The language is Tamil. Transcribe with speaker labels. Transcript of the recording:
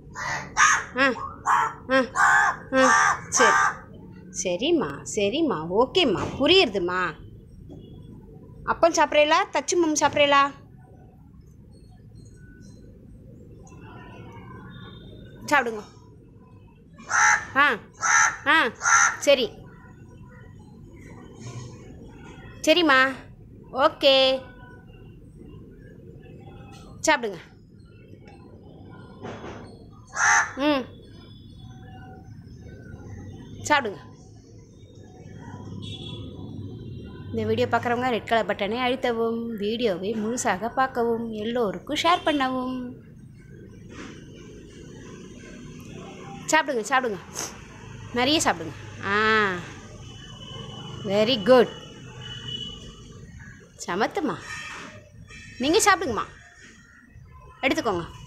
Speaker 1: ஆ ஆ ஆ சரி சரிம்மா சரிம்மா ஓகேம்மா புரியுறதும்மா அப்பம் சாப்பிட்றீங்களா தச்சு மம் சாப்பிட்றீங்களா சாப்பிடுங்க ஆ ஆ சரி சரிம்மா ஓகே சாப்பிடுங்க ம் சாப்பிடுங்க இந்த வீடியோ பார்க்குறவங்க ரெட் கலர் பட்டனை அழுத்தவும் வீடியோவை முழுசாக பார்க்கவும் எல்லோருக்கும் ஷேர் பண்ணவும் சாப்பிடுங்க சாப்பிடுங்க நிறைய சாப்பிடுங்க ஆ வெரி குட் சமத்துமா நீங்கள் சாப்பிடுங்கம்மா எடுத்துக்கோங்க